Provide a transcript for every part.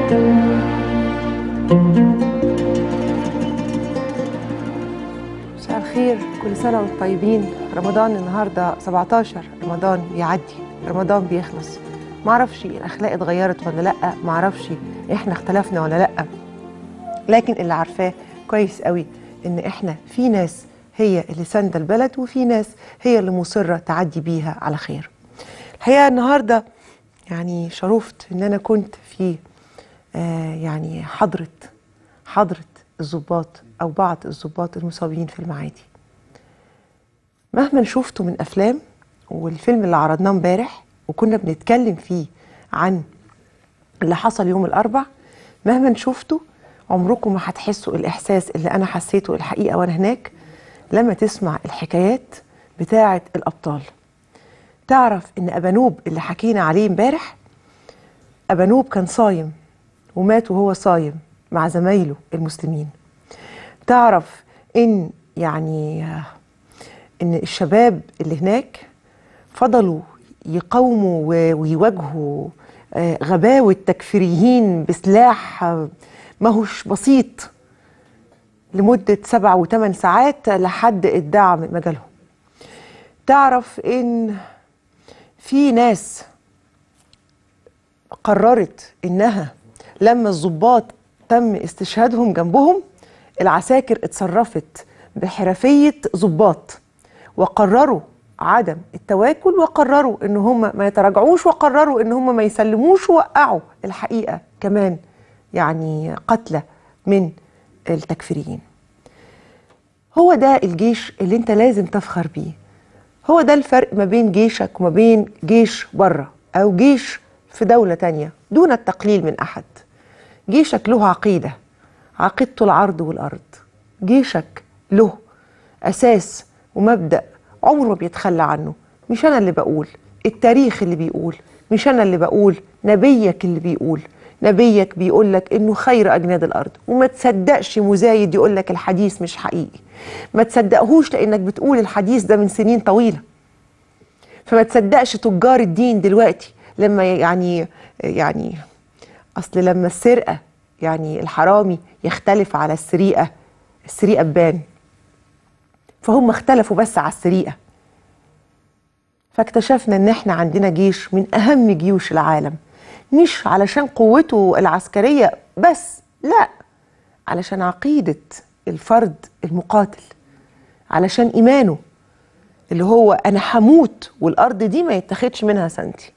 مساء الخير كل سنة وانتم طيبين رمضان النهاردة 17 رمضان بيعدي رمضان بيخلص معرفش الأخلاق اتغيرت ولا لأ معرفش احنا اختلفنا ولا لأ لكن اللي عارفاه كويس قوي ان احنا في ناس هي اللي ساندة البلد وفي ناس هي اللي مصرة تعدي بيها على خير الحقيقة النهاردة يعني شرفت ان انا كنت في آه يعني حضرة حضرة الضباط او بعض الضباط المصابين في المعادي مهما شفته من افلام والفيلم اللي عرضناه امبارح وكنا بنتكلم فيه عن اللي حصل يوم الاربع مهما شفته عمركم ما هتحسوا الاحساس اللي انا حسيته الحقيقه وانا هناك لما تسمع الحكايات بتاعه الابطال تعرف ان ابانوب اللي حكينا عليه امبارح ابانوب كان صايم ومات وهو صايم مع زمايله المسلمين تعرف ان يعني ان الشباب اللي هناك فضلوا يقاوموا و- ويواجهوا آه، غباوة تكفيريين بسلاح آه، ماهوش بسيط لمدة سبع وثمان ساعات لحد الدعم مجالهم تعرف ان في ناس قررت انها لما الضباط تم استشهادهم جنبهم العساكر اتصرفت بحرفية ضباط وقرروا عدم التواكل وقرروا ان هم ما يتراجعوش وقرروا ان هم ما يسلموش ووقعوا الحقيقة كمان يعني قتلى من التكفيريين هو ده الجيش اللي انت لازم تفخر بيه هو ده الفرق ما بين جيشك وما بين جيش بره او جيش في دولة تانية دون التقليل من احد جيشك له عقيدة عقيدته العرض والارض جيشك له اساس ومبدأ عمره ما بيتخلى عنه مش انا اللي بقول التاريخ اللي بيقول مش انا اللي بقول نبيك اللي بيقول نبيك بيقول لك انه خير اجناد الارض وما تصدقش مزايد يقول لك الحديث مش حقيقي ما تصدقهوش لانك بتقول الحديث ده من سنين طويله فما تصدقش تجار الدين دلوقتي لما يعني يعني اصل لما السرقه يعني الحرامي يختلف على السرقه السرقه تبان فهم اختلفوا بس على السرقه فاكتشفنا ان احنا عندنا جيش من اهم جيوش العالم مش علشان قوته العسكريه بس لا علشان عقيده الفرد المقاتل علشان ايمانه اللي هو انا هموت والارض دي ما يتاخدش منها سنتي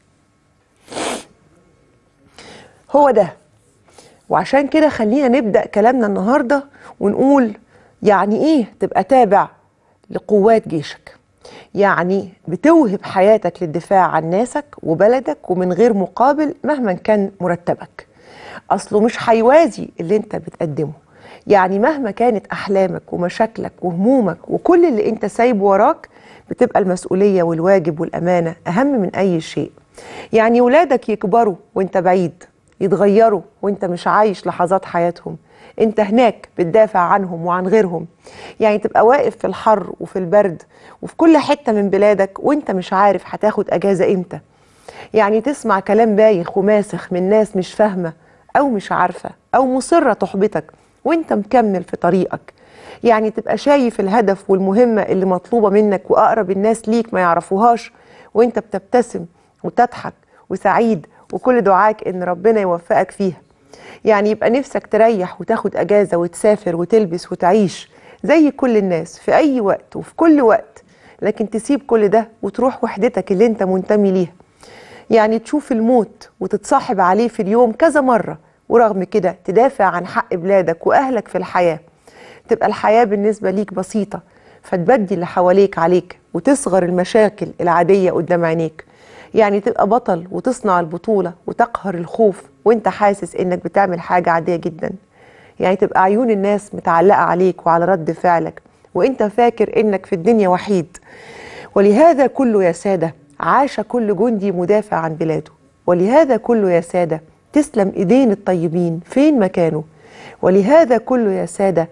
هو ده وعشان كده خلينا نبدا كلامنا النهارده ونقول يعني ايه تبقى تابع لقوات جيشك يعني بتوهب حياتك للدفاع عن ناسك وبلدك ومن غير مقابل مهما كان مرتبك اصله مش هيوازي اللي انت بتقدمه يعني مهما كانت احلامك ومشاكلك وهمومك وكل اللي انت سايبه وراك بتبقى المسؤوليه والواجب والامانه اهم من اي شيء يعني ولادك يكبروا وانت بعيد يتغيروا وانت مش عايش لحظات حياتهم انت هناك بتدافع عنهم وعن غيرهم يعني تبقى واقف في الحر وفي البرد وفي كل حتة من بلادك وانت مش عارف هتاخد اجازة امتى يعني تسمع كلام بايخ وماسخ من ناس مش فاهمة او مش عارفة او مصرة تحبطك وانت مكمل في طريقك يعني تبقى شايف الهدف والمهمة اللي مطلوبة منك واقرب الناس ليك ما يعرفوهاش وانت بتبتسم وتضحك وسعيد وكل دعاك ان ربنا يوفقك فيها يعني يبقى نفسك تريح وتاخد اجازه وتسافر وتلبس وتعيش زي كل الناس في اي وقت وفي كل وقت لكن تسيب كل ده وتروح وحدتك اللي انت منتمي ليها يعني تشوف الموت وتتصاحب عليه في اليوم كذا مره ورغم كده تدافع عن حق بلادك واهلك في الحياه تبقى الحياه بالنسبه ليك بسيطه فتبدي اللي حواليك عليك وتصغر المشاكل العاديه قدام عينيك يعني تبقى بطل وتصنع البطولة وتقهر الخوف وانت حاسس انك بتعمل حاجة عادية جدا يعني تبقى عيون الناس متعلقة عليك وعلى رد فعلك وانت فاكر انك في الدنيا وحيد ولهذا كله يا سادة عاش كل جندي مدافع عن بلاده ولهذا كله يا سادة تسلم ايدين الطيبين فين مكانه ولهذا كله يا سادة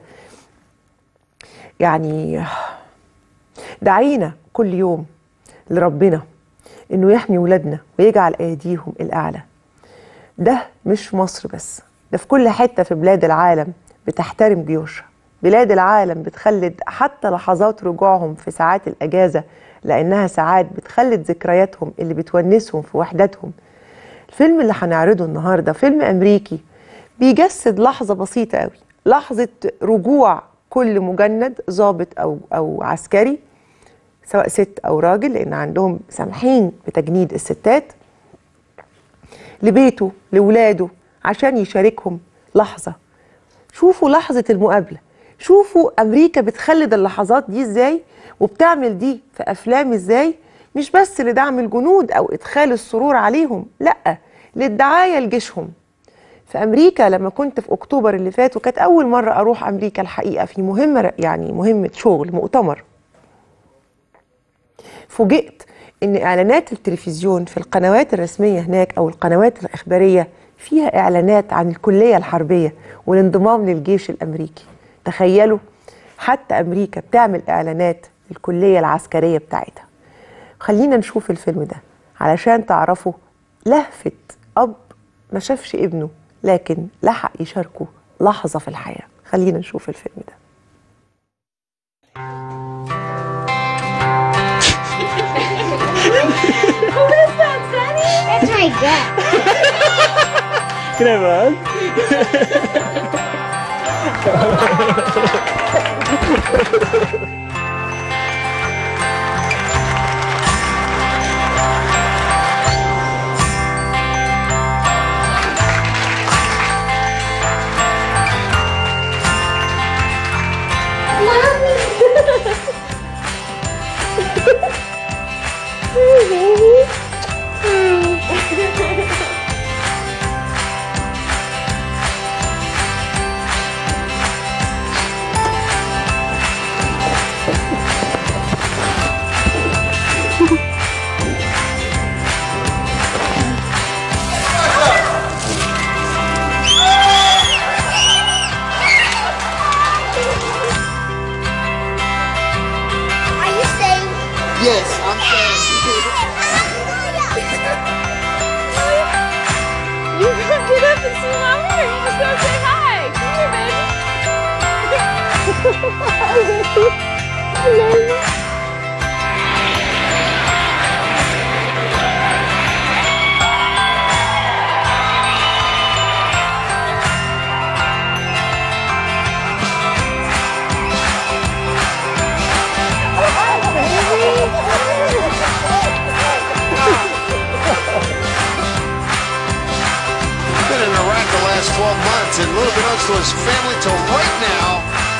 يعني دعينا كل يوم لربنا انه يحمي ولادنا ويجعل ايديهم الاعلى ده مش في مصر بس ده في كل حتة في بلاد العالم بتحترم جيوشها بلاد العالم بتخلد حتى لحظات رجوعهم في ساعات الأجازة لأنها ساعات بتخلد ذكرياتهم اللي بتونسهم في وحدتهم الفيلم اللي هنعرضه النهاردة فيلم أمريكي بيجسد لحظة بسيطة قوي لحظة رجوع كل مجند ضابط أو, أو عسكري سواء ست أو راجل لأن عندهم سامحين بتجنيد الستات لبيته لولاده عشان يشاركهم لحظة شوفوا لحظة المقابلة شوفوا أمريكا بتخلد اللحظات دي إزاي وبتعمل دي في أفلام إزاي مش بس لدعم الجنود أو إدخال السرور عليهم لأ للدعاية لجيشهم في أمريكا لما كنت في أكتوبر اللي فات وكانت أول مرة أروح أمريكا الحقيقة في مهمة يعني مهمة شغل مؤتمر فوجئت ان اعلانات التلفزيون في القنوات الرسميه هناك او القنوات الاخباريه فيها اعلانات عن الكليه الحربيه والانضمام للجيش الامريكي تخيلوا حتى امريكا بتعمل اعلانات للكليه العسكريه بتاعتها خلينا نشوف الفيلم ده علشان تعرفوا لهفه اب ما شافش ابنه لكن لحق يشاركه لحظه في الحياه خلينا نشوف الفيلم ده That's my dad. Can I have a hug? Are you staying? Yes, I'm saying. You gonna get up and see mommy or you just gonna say hi? Come here, baby. Been in Iraq the last 12 months and a little bit to his family till right now.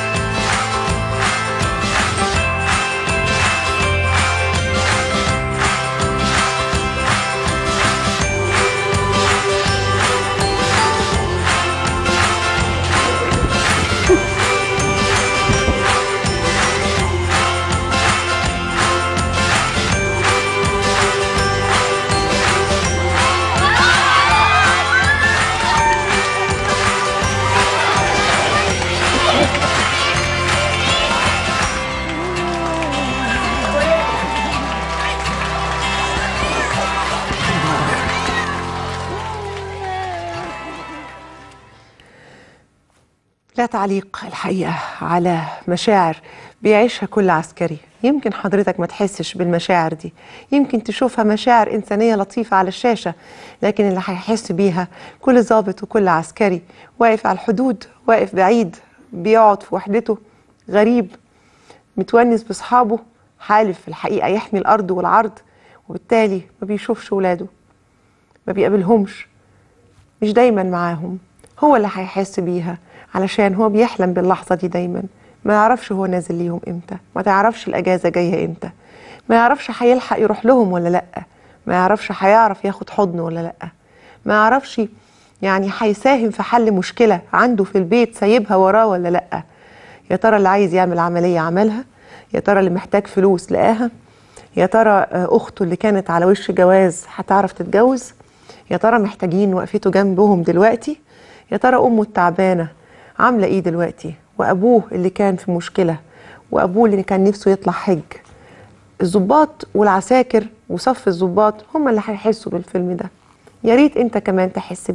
لا تعليق الحقيقة على مشاعر بيعيشها كل عسكري يمكن حضرتك ما تحسش بالمشاعر دي يمكن تشوفها مشاعر إنسانية لطيفة على الشاشة لكن اللي هيحس بيها كل ضابط وكل عسكري واقف على الحدود واقف بعيد بيقعد في وحدته غريب متونس بأصحابه حالف في الحقيقة يحمي الأرض والعرض وبالتالي ما بيشوفش ولاده ما بيقابلهمش مش دايما معاهم هو اللي هيحس بيها علشان هو بيحلم باللحظة دي دايما ما يعرفش هو نازل ليهم امتى ما تعرفش الأجازة جاية امتى ما يعرفش هيلحق يروح لهم ولا لأ ما يعرفش هيعرف ياخد حضن ولا لأ ما يعرفش يعني هيساهم في حل مشكلة عنده في البيت سايبها وراه ولا لأ يا ترى اللي عايز يعمل عملية عملها يا ترى اللي محتاج فلوس لقاها يا ترى آه، أخته اللي كانت على وش جواز هتعرف تتجوز يا ترى محتاجين وقفته جنبهم دلوقتي يا ترى أمه التعبانة عاملة إيه دلوقتي وأبوه اللي كان في مشكلة وأبوه اللي كان نفسه يطلع حج الضباط والعساكر وصف الضباط هم اللي هيحسوا بالفيلم ده يا ريت انت كمان تحس بيه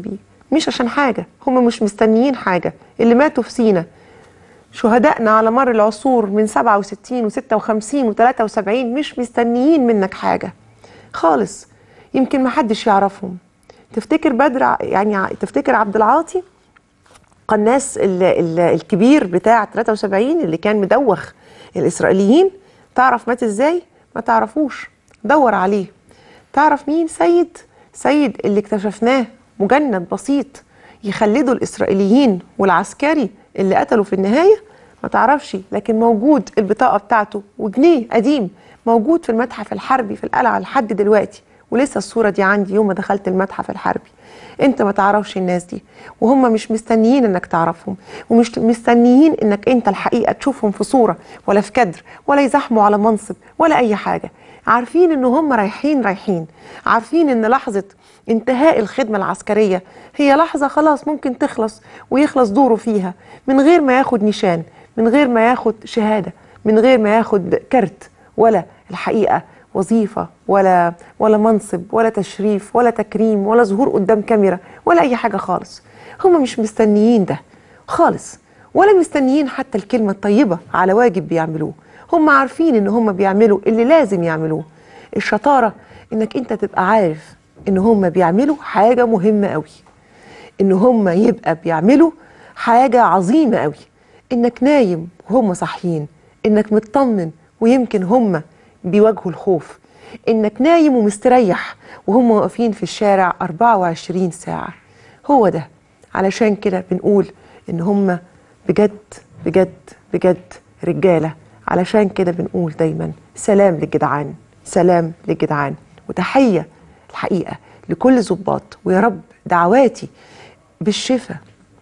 مش عشان حاجة هم مش مستنيين حاجة اللي ماتوا في سينا شهدائنا على مر العصور من 67 و56 و73 مش مستنيين منك حاجة خالص يمكن ما حدش يعرفهم تفتكر بدر ع- يعني ع- تفتكر عبد العاطي قناص ال- ال- الكبير بتاع 73 اللي كان مدوخ الإسرائيليين تعرف مات ازاي؟ ما تعرفوش دور عليه تعرف مين سيد؟ سيد اللي اكتشفناه مجند بسيط يخلدوا الإسرائيليين والعسكري اللي قتلوا في النهاية ما تعرفش لكن موجود البطاقة بتاعته وجنيه قديم موجود في المتحف الحربي في القلعة لحد دلوقتي ولسه الصورة دي عندي يوم ما دخلت المتحف الحربي انت ما تعرفش الناس دي وهم مش مستنيين انك تعرفهم ومش مستنيين انك انت الحقيقة تشوفهم في صورة ولا في كدر ولا يزحموا على منصب ولا اي حاجة عارفين ان هم رايحين رايحين عارفين ان لحظة انتهاء الخدمة العسكرية هي لحظة خلاص ممكن تخلص ويخلص دوره فيها من غير ما ياخد نشان من غير ما ياخد شهادة من غير ما ياخد كارت ولا الحقيقة وظيفة ولا ولا منصب ولا تشريف ولا تكريم ولا ظهور قدام كاميرا ولا أي حاجة خالص هم مش مستنيين ده خالص ولا مستنيين حتى الكلمة الطيبة على واجب بيعملوه هم عارفين ان هم بيعملوا اللي لازم يعملوه الشطارة انك انت تبقى عارف ان هم بيعملوا حاجة مهمة قوي ان هم يبقى بيعملوا حاجة عظيمة قوي انك نايم وهم صاحيين انك مطمن ويمكن هم بيواجهوا الخوف انك نايم ومستريح وهم واقفين في الشارع 24 ساعة هو ده علشان كده بنقول ان هم بجد بجد بجد رجالة علشان كده بنقول دايما سلام للجدعان سلام للجدعان وتحية الحقيقة لكل ضباط ويا رب دعواتي بالشفاء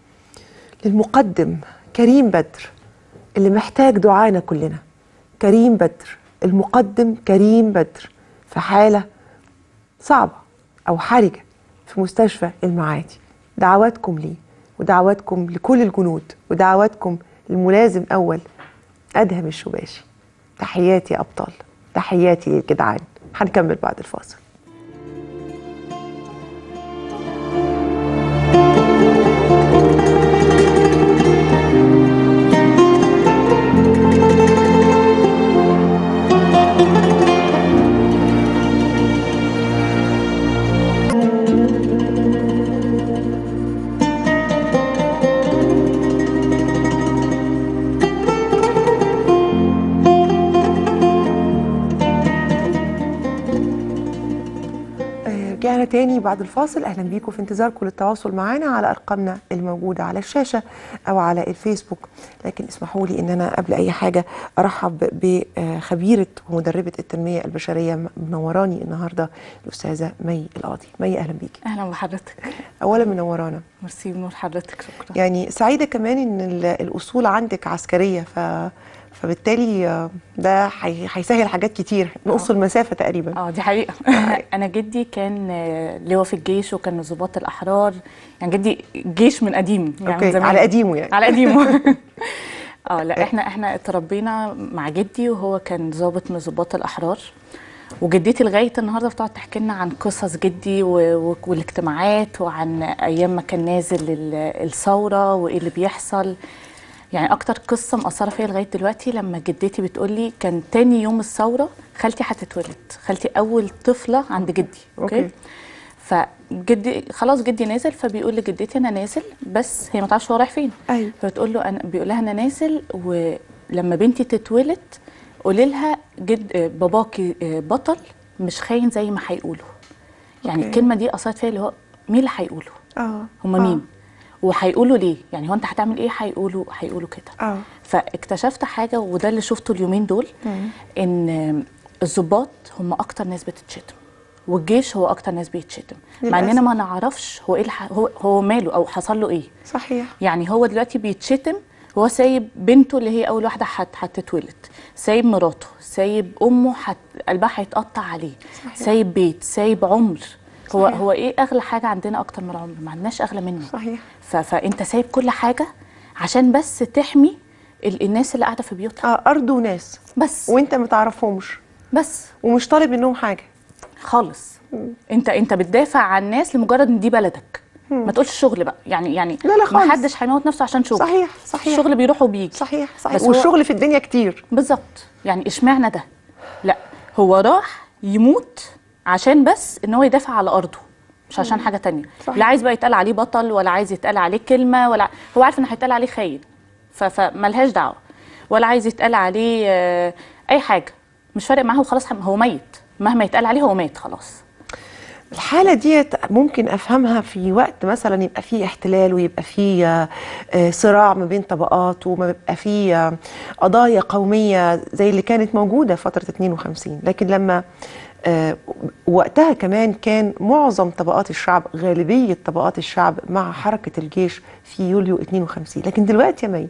للمقدم كريم بدر اللي محتاج دعانا كلنا كريم بدر المقدم كريم بدر في حالة صعبة أو حرجة في مستشفى المعادي دعواتكم ليه ودعواتكم لكل الجنود ودعواتكم للملازم أول أدهم الشباشي تحياتي يا أبطال تحياتي للجدعان هنكمل بعد الفاصل آه، رجعنا تاني بعد الفاصل اهلا بيكم في انتظاركم للتواصل معنا على ارقامنا الموجوده على الشاشه او على الفيسبوك لكن اسمحوا لي ان انا قبل اي حاجه ارحب بخبيره ومدربه التنميه البشريه منوراني النهارده الاستاذه مي القاضي مي اهلا بيكي اهلا بحضرتك اولا منورانا ميرسي بنور حضرتك شكرا يعني سعيده كمان ان ال- الاصول عندك عسكريه ف فبالتالي آه، ده هي- هيسهل حاجات كتير نقص المسافه تقريبا اه دي حقيقه انا جدي كان آه، لواء في الجيش وكان من ضباط الاحرار يعني جدي جيش من قديم يعني أوكي، من زمان على قديمه يعني. على قديمه اه لا احنا احنا اتربينا مع جدي وهو كان ضابط من ضباط الاحرار وجدتي لغايه النهارده بتقعد تحكي لنا عن قصص جدي و- و- والاجتماعات وعن ايام ما كان نازل ال- الثوره وايه اللي بيحصل يعني اكتر قصه مأثره فيا لغايه دلوقتي لما جدتي بتقول لي كان تاني يوم الثوره خالتي هتتولد خالتي اول طفله عند جدي اوكي, أوكي. فجدي خلاص جدي نازل فبيقول لجدتي انا نازل بس هي ما تعرفش هو رايح فين أيوة. فبتقول له انا بيقول لها انا نازل ولما بنتي تتولد قولي لها جد آه، باباكي آه، بطل مش خاين زي ما هيقولوا يعني أوكي. الكلمه دي اثرت فيا اللي هو مين اللي هيقولوا اه هم آه. مين وهيقولوا ليه يعني هو انت هتعمل ايه هيقولوا هيقولوا كده اه فاكتشفت حاجه وده اللي شفته اليومين دول ان الضباط هم اكتر ناس بتتشتم والجيش هو اكتر ناس بيتشتم مع للأسف. اننا ما نعرفش هو ايه الح... هو هو ماله او حصل له ايه صحيح يعني هو دلوقتي بيتشتم هو سايب بنته اللي هي اول واحده هت- هتتولد سايب مراته سايب امه حت... قلبها هيتقطع عليه صحيح. سايب بيت سايب عمر هو صحيح. هو ايه اغلى حاجه عندنا اكتر من العمر ما عندناش اغلى منه صحيح ف... فانت سايب كل حاجه عشان بس تحمي ال... الناس اللي قاعده في بيوتها اه ارض وناس بس وانت ما تعرفهمش بس ومش طالب منهم حاجه خالص انت انت بتدافع عن ناس لمجرد ان دي بلدك ما تقولش شغل بقى يعني يعني لا لا خالص. ما حدش هيموت نفسه عشان شغل صحيح صحيح الشغل بيروح وبيجي صحيح صحيح بس هو- والشغل في الدنيا كتير بالظبط يعني اشمعنى ده لا هو راح يموت عشان بس ان هو يدافع على ارضه مش عشان حاجه تانية صحيح. لا عايز بقى يتقال عليه بطل ولا عايز يتقال عليه كلمه ولا هو عارف ان هيتقال عليه خاين ف- فملهاش دعوه ولا عايز يتقال عليه آه، اي حاجه مش فارق معاه وخلاص هو ميت مهما يتقال عليه هو مات خلاص الحالة ديت ممكن أفهمها في وقت مثلا يبقى فيه احتلال ويبقى فيه آه، آه، صراع ما بين طبقات وما بيبقى فيه آه، قضايا قومية زي اللي كانت موجودة فترة 52 لكن لما آه، وقتها كمان كان معظم طبقات الشعب غالبية طبقات الشعب مع حركة الجيش في يوليو 52 لكن دلوقتي يا مي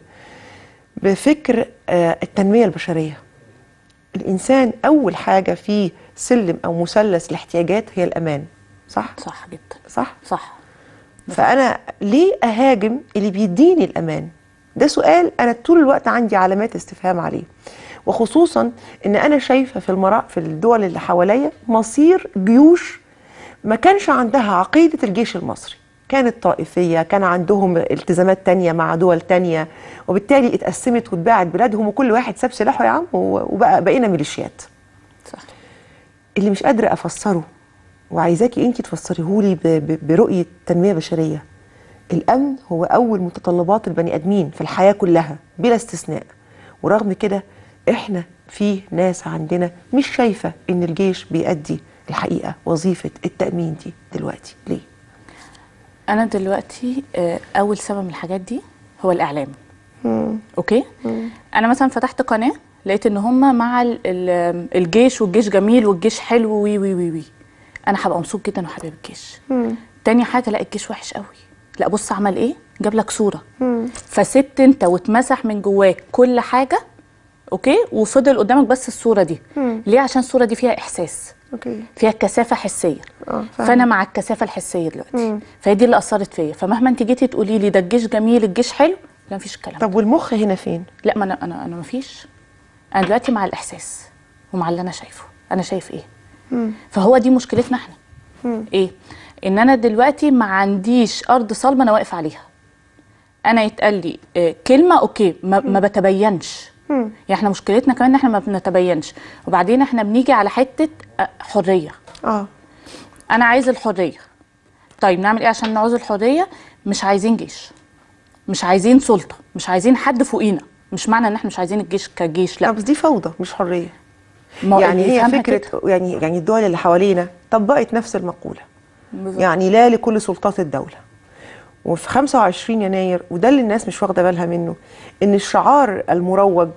بفكر آه، التنمية البشرية الإنسان أول حاجة في سلم أو مثلث الاحتياجات هي الأمان صح؟ صح جدا صح؟ صح فأنا ليه أهاجم اللي بيديني الأمان؟ ده سؤال أنا طول الوقت عندي علامات استفهام عليه وخصوصا إن أنا شايفة في المرا في الدول اللي حواليا مصير جيوش ما كانش عندها عقيدة الجيش المصري كانت طائفية كان عندهم التزامات تانية مع دول تانية وبالتالي اتقسمت واتباعت بلادهم وكل واحد ساب سلاحه يا عم وبقى بقينا ميليشيات صح اللي مش قادرة أفسره وعايزاكي أنت تفسريهولي ب- ب- برؤية تنمية بشرية الأمن هو أول متطلبات البني آدمين في الحياة كلها بلا استثناء ورغم كده إحنا في ناس عندنا مش شايفة إن الجيش بيأدي الحقيقة وظيفة التأمين دي دلوقتي ليه؟ انا دلوقتي آه، اول سبب من الحاجات دي هو الاعلام اوكي انا مثلا فتحت قناه لقيت ان هم مع ال- ال- الجيش والجيش جميل والجيش حلو وي وي وي وي انا هبقى مبسوط جدا وحابب الجيش تاني حاجه لا الجيش وحش قوي لا بص عمل ايه جاب لك صوره فسبت انت واتمسح من جواك كل حاجه اوكي وفضل قدامك بس الصوره دي ليه عشان الصوره دي فيها احساس أوكي فيها كثافه حسيه آه، فاهمة. فانا مع الكثافه الحسيه دلوقتي فهي دي اللي اثرت فيا فمهما انت جيتي تقولي لي ده الجيش جميل الجيش حلو لا مفيش الكلام ده. طب والمخ هنا فين؟ لا ما انا انا انا مفيش انا دلوقتي مع الاحساس ومع اللي انا شايفه انا شايف ايه فهو دي مشكلتنا احنا ايه ان انا دلوقتي ما عنديش ارض صلبه انا واقف عليها انا يتقال لي آه، كلمه اوكي ما, ما بتبينش يعني احنا مشكلتنا كمان ان احنا ما بنتبينش وبعدين احنا بنيجي على حته آه، حريه آه انا عايز الحريه طيب نعمل ايه عشان نعوز الحريه مش عايزين جيش مش عايزين سلطه مش عايزين حد فوقينا مش معنى ان احنا مش عايزين الجيش كجيش لا لا بس دي فوضى مش حرية ما هو يعني اللي هي يفهمها فكرة كده. يعني يعني الدول اللي حوالينا طبقت نفس المقولة بالظبط. يعني لا لكل سلطات الدولة وفي 25 يناير وده اللي الناس مش واخدة بالها منه إن الشعار المروج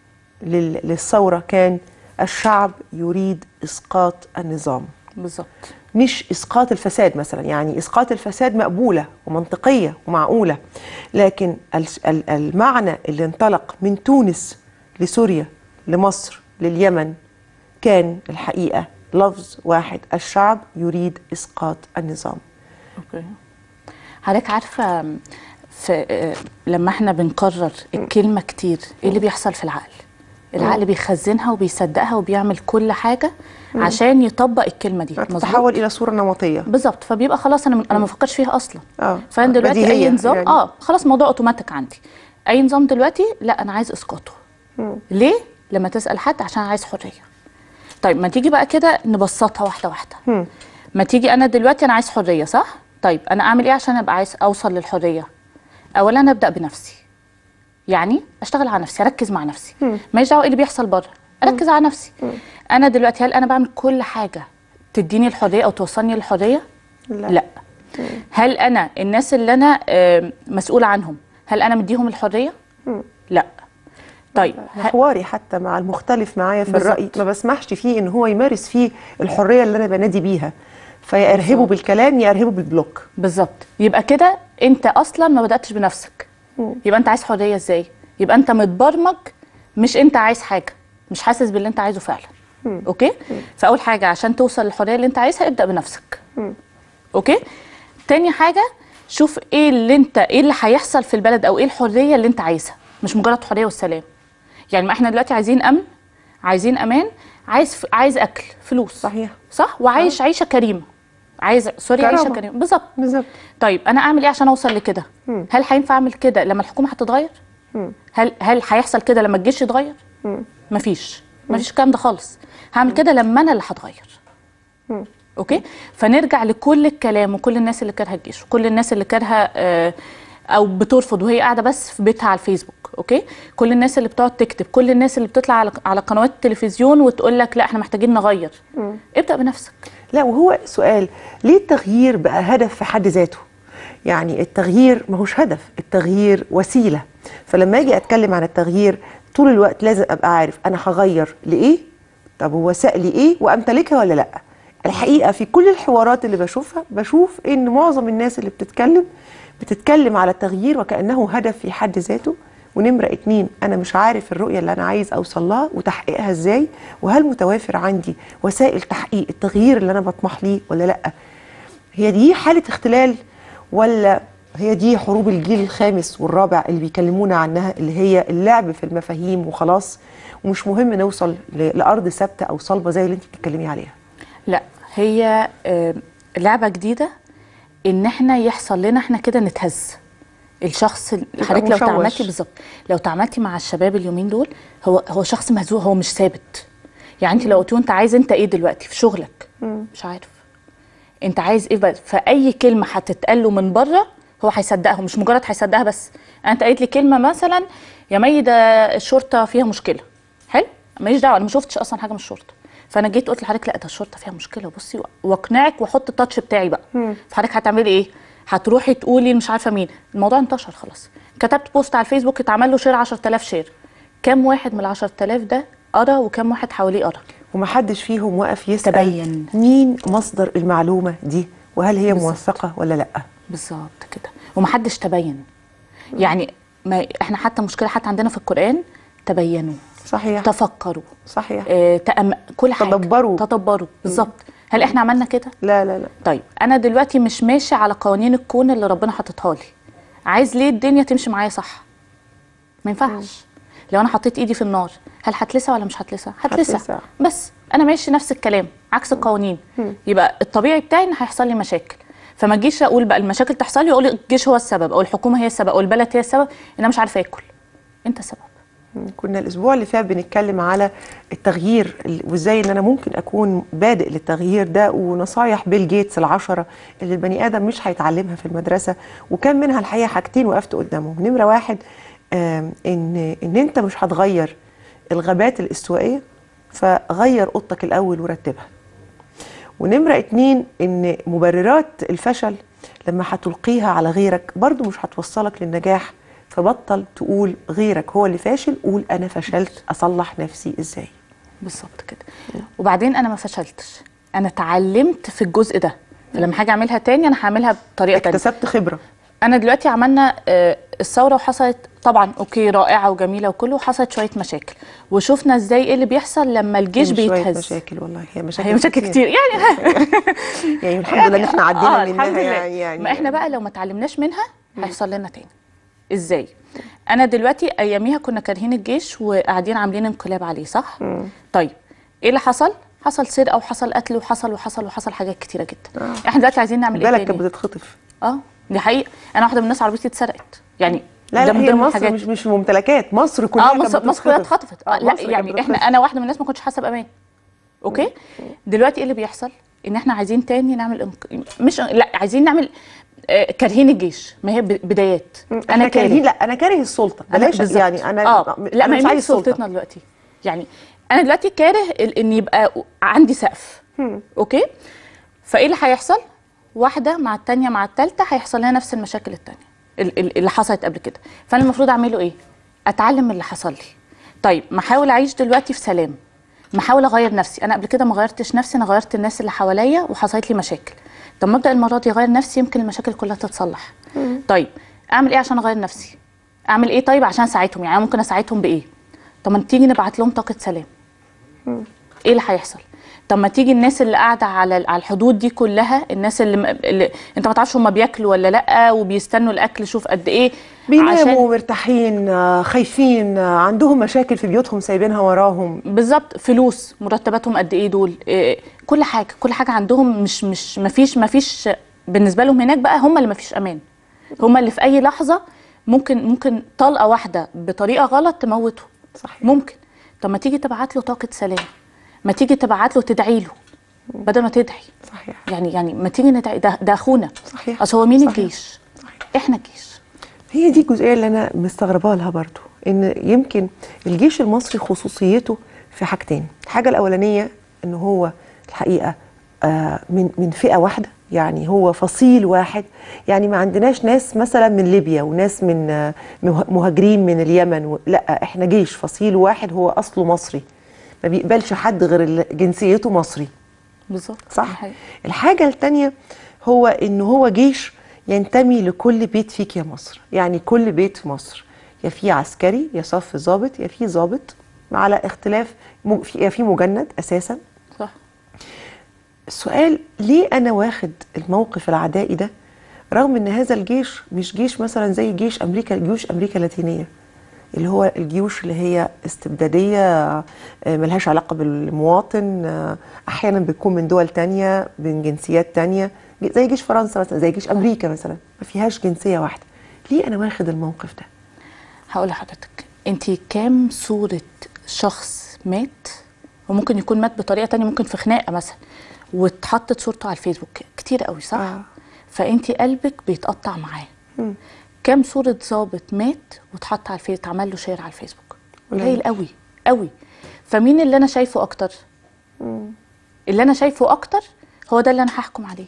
لل- للثورة كان الشعب يريد إسقاط النظام بالظبط مش اسقاط الفساد مثلا يعني اسقاط الفساد مقبوله ومنطقيه ومعقوله لكن ال- ال- المعنى اللي انطلق من تونس لسوريا لمصر لليمن كان الحقيقه لفظ واحد الشعب يريد اسقاط النظام اوكي حضرتك عارفه في آه، لما احنا بنكرر الكلمه كتير ايه اللي بيحصل في العقل العقل بيخزنها وبيصدقها وبيعمل كل حاجه عشان يطبق الكلمه دي مظبوط؟ تتحول الى صوره نمطيه بالظبط فبيبقى خلاص انا انا ما بفكرش فيها اصلا آه. فانا دلوقتي بديهية اي نظام يعني. اه خلاص موضوع اوتوماتيك عندي اي نظام دلوقتي لا انا عايز اسقاطه ليه لما تسال حد عشان عايز حريه طيب ما تيجي بقى كده نبسطها واحده واحده ما تيجي انا دلوقتي انا عايز حريه صح طيب انا اعمل ايه عشان ابقى عايز اوصل للحريه اولا ابدا بنفسي يعني اشتغل على نفسي اركز مع نفسي ماليش دعوه ايه اللي بيحصل بره اركز على نفسي انا دلوقتي هل انا بعمل كل حاجه تديني الحريه او توصلني للحريه لا. لا هل انا الناس اللي انا آم، مسؤوله عنهم هل انا مديهم الحريه لا طيب ه- حواري حتى مع المختلف معايا في بالظبط. الراي ما بسمحش فيه ان هو يمارس فيه الحريه اللي انا بنادي بيها فيا ارهبه بالكلام يا ارهبه بالبلوك بالظبط يبقى كده انت اصلا ما بداتش بنفسك يبقى انت عايز حريه ازاي يبقى انت متبرمج مش انت عايز حاجه مش حاسس باللي انت عايزه فعلا اوكي فاول حاجه عشان توصل للحريه اللي انت عايزها ابدا بنفسك اوكي تاني حاجه شوف ايه اللي انت ايه اللي هيحصل في البلد او ايه الحريه اللي انت عايزها مش مجرد حريه والسلام يعني ما احنا دلوقتي عايزين امن عايزين امان عايز ف... عايز اكل فلوس صحيح. صح وعايش عيشه كريمه عايز سوري كرامة. عيشه كريمه بالظبط بالظبط طيب انا اعمل ايه عشان اوصل لكده هل هينفع اعمل كده لما الحكومه هتتغير هل هل هيحصل كده لما الجيش يتغير مفيش مفيش الكلام ده خالص هعمل كده لما انا اللي هتغير اوكي فنرجع لكل الكلام وكل الناس اللي كارهه الجيش وكل الناس اللي كارهه آه، او بترفض وهي قاعده بس في بيتها على الفيسبوك اوكي كل الناس اللي بتقعد تكتب كل الناس اللي بتطلع على على قنوات التلفزيون وتقول لك لا احنا محتاجين نغير ابدا بنفسك لا وهو سؤال ليه التغيير بقى هدف في حد ذاته يعني التغيير ماهوش هدف التغيير وسيلة فلما اجي اتكلم عن التغيير طول الوقت لازم ابقى عارف انا هغير لايه طب وسائلي ايه وامتلكها ولا لا الحقيقة في كل الحوارات اللي بشوفها بشوف ان معظم الناس اللي بتتكلم بتتكلم على التغيير وكأنه هدف في حد ذاته ونمرة اتنين أنا مش عارف الرؤية اللي أنا عايز أوصل لها وتحقيقها إزاي وهل متوافر عندي وسائل تحقيق التغيير اللي أنا بطمح ليه ولا لأ هي دي حالة اختلال ولا هي دي حروب الجيل الخامس والرابع اللي بيكلمونا عنها اللي هي اللعب في المفاهيم وخلاص ومش مهم نوصل ل- لأرض ثابتة أو صلبة زي اللي أنت بتتكلمي عليها لا هي آه، لعبه جديده ان احنا يحصل لنا احنا كده نتهز الشخص اللي حضرتك لو مشوش. تعاملتي بالظبط لو تعاملتي مع الشباب اليومين دول هو هو شخص مهزوق هو مش ثابت يعني انت لو قلتي له انت عايز انت ايه دلوقتي في شغلك مش عارف انت عايز ايه بقى فاي كلمه هتتقال له من بره هو هيصدقها مش مجرد هيصدقها بس انت قالت لي كلمه مثلا يا مي ده الشرطه فيها مشكله حلو ماليش دعوه انا ما شفتش اصلا حاجه من الشرطه فانا جيت قلت لحضرتك لا ده الشرطه فيها مشكله بصي واقنعك واحط التاتش بتاعي بقى فحضرتك هتعملي ايه هتروحي تقولي مش عارفه مين الموضوع انتشر خلاص كتبت بوست على الفيسبوك اتعمل له شير 10000 شير كم واحد من ال 10000 ده قرا وكم واحد حواليه قرا ومحدش فيهم وقف يسأل تبين. مين مصدر المعلومة دي وهل هي بالظبط. موثقة ولا لأ بالظبط كده ومحدش تبين يعني ما احنا حتى مشكله حتى عندنا في القران تبينوا صحيح تفكروا صحيح اه تأم... كل حاجه تدبروا. تدبروا بالظبط هل احنا عملنا كده لا لا لا طيب انا دلوقتي مش ماشي على قوانين الكون اللي ربنا حاططها لي عايز ليه الدنيا تمشي معايا صح ما ينفعش لو انا حطيت ايدي في النار هل هتلسع ولا مش هتلسع هتلسع. هتلسع بس انا ماشي نفس الكلام عكس القوانين يبقى الطبيعي بتاعي ان هيحصل لي مشاكل فما اجيش اقول بقى المشاكل تحصل لي واقول الجيش هو السبب او الحكومه هي السبب او البلد هي السبب ان انا مش عارفه اكل انت السبب كنا الاسبوع اللي فات بنتكلم على التغيير ال- وازاي ان انا ممكن اكون بادئ للتغيير ده ونصايح بيل جيتس العشرة اللي البني ادم مش هيتعلمها في المدرسة وكان منها الحقيقة حاجتين وقفت قدامهم نمرة واحد آم، ان ان انت مش هتغير الغابات الاستوائية فغير اوضتك الاول ورتبها ونمرة اتنين ان مبررات الفشل لما هتلقيها على غيرك برضو مش هتوصلك للنجاح فبطل تقول غيرك هو اللي فاشل قول انا فشلت اصلح نفسي ازاي بالظبط كده وبعدين انا ما فشلتش انا اتعلمت في الجزء ده فلما هاجي اعملها تاني انا هعملها بطريقه تانية اكتسبت خبرة انا دلوقتي عملنا آه، الثوره وحصلت طبعا اوكي رائعه وجميله وكله وحصلت شويه مشاكل وشفنا ازاي ايه اللي بيحصل لما الجيش مش شوية بيتهز مشاكل والله هي مشاكل هي مشاكل كتير يعني يعني الحمد لله ان احنا عدينا آه منها الحمد لله. يعني, يعني ما احنا بقى لو ما اتعلمناش منها هيحصل لنا تاني ازاي انا دلوقتي اياميها كنا كارهين الجيش وقاعدين عاملين انقلاب عليه صح طيب ايه اللي حصل حصل سرقه وحصل قتل وحصل وحصل وحصل حاجات كتيره جدا احنا دلوقتي عايزين نعمل ايه بالك تاني كانت بتتخطف اه دي حقيقه انا واحده من الناس عربيتي اتسرقت يعني لا ده لا من هي ضمن مصر الحاجات. مش مش ممتلكات مصر كلها اه كانت مصر مصر كلها بتتخطف. اتخطفت آه آه، لا مصر كانت يعني احنا بتتخطف. انا واحده من الناس ما كنتش حاسه بامان اوكي دلوقتي ايه اللي بيحصل ان احنا عايزين تاني نعمل انق... مش لا عايزين نعمل آه، كارهين الجيش ما هي ب- بدايات انا كارهين لا انا كاره السلطه أنا بلاش بالظبط. يعني انا اه لا أنا ما مش هي عايز سلطه سلطتنا دلوقتي يعني انا دلوقتي كاره ال- ان يبقى عندي سقف اوكي فايه اللي هيحصل واحده مع التانية مع التالتة هيحصل لها نفس المشاكل التانية ال- ال- اللي حصلت قبل كده فانا المفروض اعمله ايه اتعلم من اللي حصل لي طيب ما احاول اعيش دلوقتي في سلام ما احاول اغير نفسي انا قبل كده ما غيرتش نفسي انا غيرت الناس اللي حواليا وحصلت لي مشاكل طب ما ابدا المره دي اغير نفسي يمكن المشاكل كلها تتصلح طيب اعمل ايه عشان اغير نفسي اعمل ايه طيب عشان اساعدهم يعني أنا ممكن اساعدهم بايه طب ما تيجي نبعت لهم طاقه سلام ايه اللي هيحصل طب ما تيجي الناس اللي قاعده على على الحدود دي كلها الناس اللي, م- اللي انت ما تعرفش هم بياكلوا ولا لا وبيستنوا الاكل شوف قد ايه بيناموا مرتاحين آه، خايفين آه، عندهم مشاكل في بيوتهم سايبينها وراهم بالظبط فلوس مرتباتهم قد ايه دول إيه كل حاجه كل حاجه عندهم مش مش ما فيش ما فيش بالنسبه لهم هناك بقى هم اللي ما فيش امان هم اللي في اي لحظه ممكن ممكن طلقه واحده بطريقه غلط تموته صحيح. ممكن طب ما تيجي تبعت له طاقه سلام ما تيجي تبعت له تدعي له بدل ما تدعي صحيح يعني يعني ما تيجي ندعي ده, ده اخونا صحيح. اصل هو مين صحيح. الجيش احنا الجيش هي دي الجزئيه اللي انا مستغربه لها برضو ان يمكن الجيش المصري خصوصيته في حاجتين الحاجه الاولانيه ان هو الحقيقه آه، من من فئه واحده يعني هو فصيل واحد يعني ما عندناش ناس مثلا من ليبيا وناس من آه، مه- مهاجرين من اليمن و... لا احنا جيش فصيل واحد هو اصله مصري ما بيقبلش حد غير اللي جنسيته مصري بالظبط دي صح حقيقة. الحاجة التانية هو ان هو جيش ينتمي لكل بيت فيك يا مصر يعني كل بيت في مصر يا في عسكري يا صف ضابط يا في ضابط على اختلاف م- في- يا في مجند اساسا صح السؤال ليه انا واخد الموقف العدائي ده رغم ان هذا الجيش مش جيش مثلا زي جيش امريكا جيوش امريكا اللاتينيه اللي هو الجيوش اللي هي استبداديه آه، ملهاش علاقه بالمواطن آه، احيانا بتكون من دول تانية من جنسيات تانية زي جيش فرنسا مثلا زي جيش امريكا مثلا ما فيهاش جنسيه واحده ليه انا واخد الموقف ده هقول لحضرتك انت كام صورة شخص مات وممكن يكون مات بطريقة تانية ممكن في خناقة مثلا واتحطت صورته على الفيسبوك كتير قوي صح؟ آه. فانت قلبك بيتقطع معاه كام صورة ظابط مات واتحط على الفيس اتعمل له شير على الفيسبوك قليل. قليل قوي قوي فمين اللي انا شايفه اكتر؟ اللي انا شايفه اكتر هو ده اللي انا هحكم عليه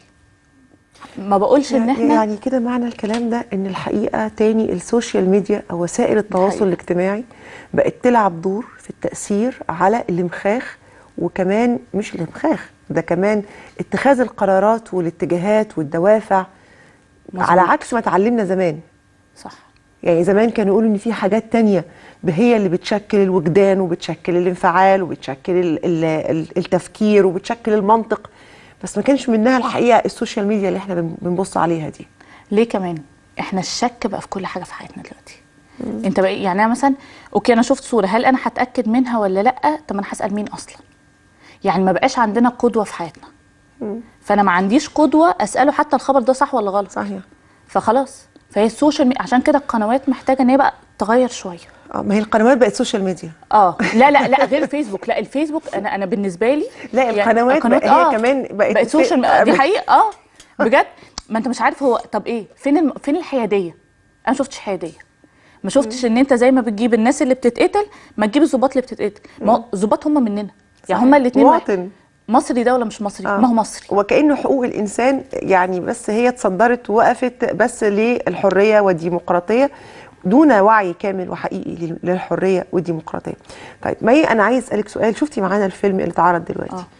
ما بقولش ان احنا يعني كده معنى الكلام ده ان الحقيقه تاني السوشيال ميديا او وسائل التواصل الحقيقة. الاجتماعي بقت تلعب دور في التاثير على الامخاخ وكمان مش الامخاخ ده كمان اتخاذ القرارات والاتجاهات والدوافع مظبوط. على عكس ما اتعلمنا زمان صح يعني زمان كانوا يقولوا ان في حاجات تانية هي اللي بتشكل الوجدان وبتشكل الانفعال وبتشكل ال- ال- ال- التفكير وبتشكل المنطق بس ما كانش منها الحقيقه السوشيال ميديا اللي احنا بن- بنبص عليها دي ليه كمان احنا الشك بقى في كل حاجه في حياتنا دلوقتي انت بقى يعني انا مثلا اوكي انا شفت صوره هل انا هتاكد منها ولا لا طب انا هسال مين اصلا يعني ما بقاش عندنا قدوه في حياتنا فانا ما عنديش قدوه اساله حتى الخبر ده صح ولا غلط صحيح فخلاص فهي السوشيال ميديا عشان كده القنوات محتاجه ان هي بقى تغير شويه اه ما هي القنوات بقت سوشيال ميديا اه لا لا لا غير فيسبوك لا الفيسبوك انا انا بالنسبه لي لا، يعني القنوات بقى- هي كمان بقت بقت سوشيال في- ميديا دي بت- حقيقه اه بجد ما انت مش عارف هو طب ايه فين الم... فين الحياديه انا ما شفتش حياديه ما شفتش ان انت زي ما بتجيب الناس اللي بتتقتل ما تجيب الظباط اللي بتتقتل ما هو الظباط هم مننا يعني هم الاثنين مواطن مصري ده ولا مش مصري آه. ما هو مصري وكأنه حقوق الإنسان يعني بس هي تصدرت ووقفت بس للحرية والديمقراطية دون وعي كامل وحقيقي لل- للحرية والديمقراطية طيب مي أنا عايز أسألك سؤال شفتي معانا الفيلم اللي اتعرض دلوقتي اه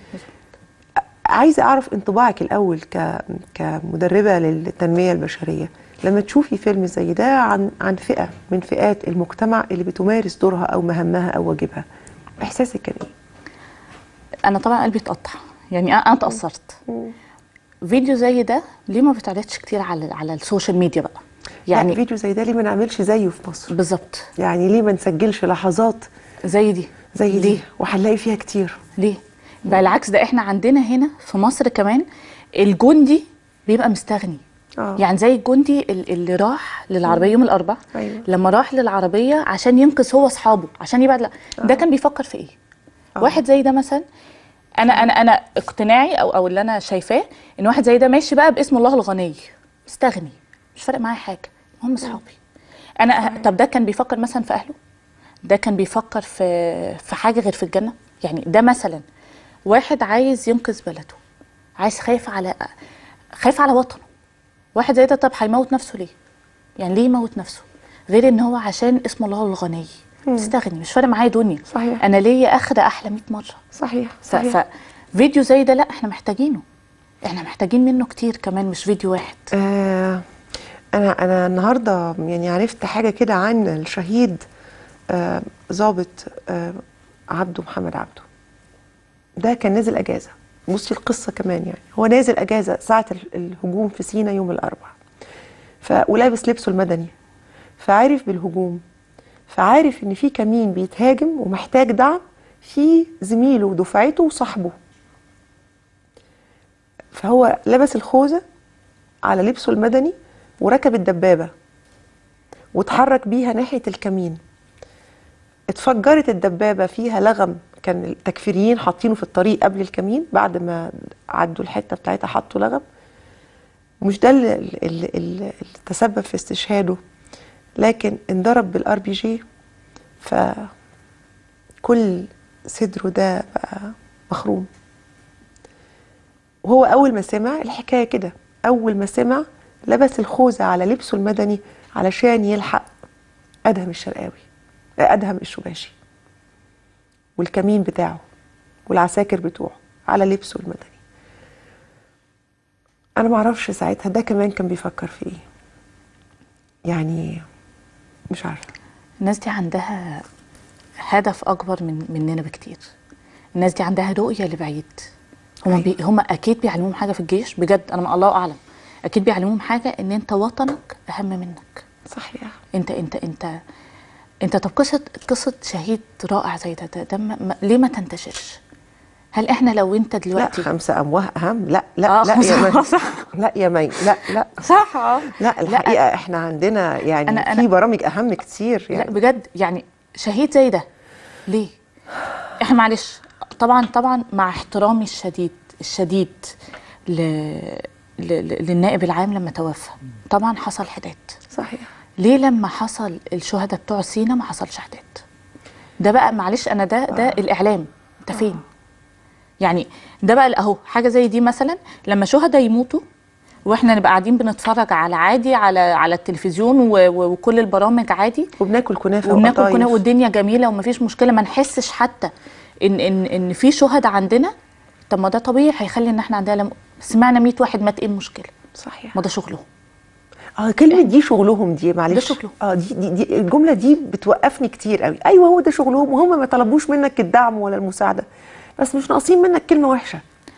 عايزة أعرف انطباعك الأول ك... كمدربة للتنمية البشرية لما تشوفي فيلم زي ده عن عن فئة من فئات المجتمع اللي بتمارس دورها أو مهامها أو واجبها إحساسك كان إيه؟ انا طبعا قلبي اتقطع يعني انا أنا اتاثرت فيديو زي ده ليه ما بيتعرضش كتير على على السوشيال ميديا بقى يعني يعني فيديو زي ده ليه ما نعملش زيه في مصر؟ بالظبط يعني ليه ما نسجلش لحظات زي دي زي دي ليه؟ وهنلاقي فيها كتير ليه؟ بالعكس ده احنا عندنا هنا في مصر كمان الجندي بيبقى مستغني آه. يعني زي الجندي ال- اللي راح للعربيه يوم الاربعاء أيوة. لما راح للعربيه عشان ينقذ هو اصحابه عشان يبعد لا ده كان بيفكر في ايه؟ واحد زي ده مثلا انا انا انا اقتناعي او او اللي انا شايفاه ان واحد زي ده ماشي بقى باسم الله الغني مستغني مش فارق معايا حاجه هم اصحابي انا طب ده كان بيفكر مثلا في اهله ده كان بيفكر في في حاجه غير في الجنه يعني ده مثلا واحد عايز ينقذ بلده عايز خايف على خايف على وطنه واحد زي ده طب هيموت نفسه ليه يعني ليه يموت نفسه غير ان هو عشان اسم الله الغني مستغني مش فارق معايا دنيا صحيح. انا ليا اخره احلى 100 مره صحيح ف... صحيح ففيديو زي ده لا احنا محتاجينه احنا محتاجين منه كتير كمان مش فيديو واحد آه انا انا النهارده يعني عرفت حاجه كده عن الشهيد آه، ضابط آه عبده محمد عبده ده كان نازل اجازه بصي القصه كمان يعني هو نازل اجازه ساعه ال- الهجوم في سينا يوم الاربعاء ف ولابس لبسه المدني فعارف بالهجوم فعارف ان في كمين بيتهاجم ومحتاج دعم في زميله ودفعته وصاحبه فهو لبس الخوذه على لبسه المدني وركب الدبابه واتحرك بيها ناحيه الكمين اتفجرت الدبابه فيها لغم كان التكفيريين حاطينه في الطريق قبل الكمين بعد ما عدوا الحته بتاعتها حطوا لغم مش ده اللي, اللي, اللي تسبب في استشهاده لكن انضرب بالار بي جي فكل صدره ده بقى مخروم وهو اول ما سمع الحكايه كده اول ما سمع لبس الخوذه على لبسه المدني علشان يلحق ادهم الشرقاوي آه، ادهم الشباشي والكمين بتاعه والعساكر بتوعه على لبسه المدني انا ما اعرفش ساعتها ده كمان كان بيفكر في ايه يعني مش عارفه الناس دي عندها هدف اكبر من مننا بكتير الناس دي عندها رؤيه لبعيد هم بي هم اكيد بيعلموهم حاجه في الجيش بجد انا ما الله اعلم اكيد بيعلموهم حاجه ان انت وطنك اهم منك صحيح انت انت انت انت طب قصه قصه شهيد رائع زي ده, ده, ده ما ما ليه ما تنتشرش هل احنا لو انت لا دلوقتي خمسة أمواه أهم لا لا آه، لا خمسة يا أمواه مي صح. لا يا مي لا لا صح اه لا الحقيقة احنا عندنا يعني أنا- أنا- في برامج أهم كتير لا يعني بجد يعني شهيد زي ده ليه؟ احنا معلش طبعا طبعا مع احترامي الشديد الشديد ل... ل... ل- للنائب العام لما توفى طبعا حصل حداد صحيح ليه لما حصل الشهداء بتوع سينا ما حصلش حداد ده بقى معلش انا ده ده الاعلام انت فين يعني ده بقى اهو حاجه زي دي مثلا لما شهداء يموتوا واحنا نبقى قاعدين بنتفرج على عادي على على التلفزيون و... و... وكل البرامج عادي وبناكل كنافة وبناكل وقطايف. كنا والدنيا جميله ومفيش مشكله ما نحسش حتى ان ان ان في شهداء عندنا طب ما ده طبيعي هيخلي ان احنا عندنا لم... سمعنا 100 واحد مات ايه المشكله صحيح ما ده شغلهم اه كلمة دي شغلهم دي معلش ده شغلهم. اه دي, دي, دي الجملة دي بتوقفني كتير قوي ايوه هو ده شغلهم وهم ما طلبوش منك الدعم ولا المساعدة بس مش ناقصين منك كلمة وحشة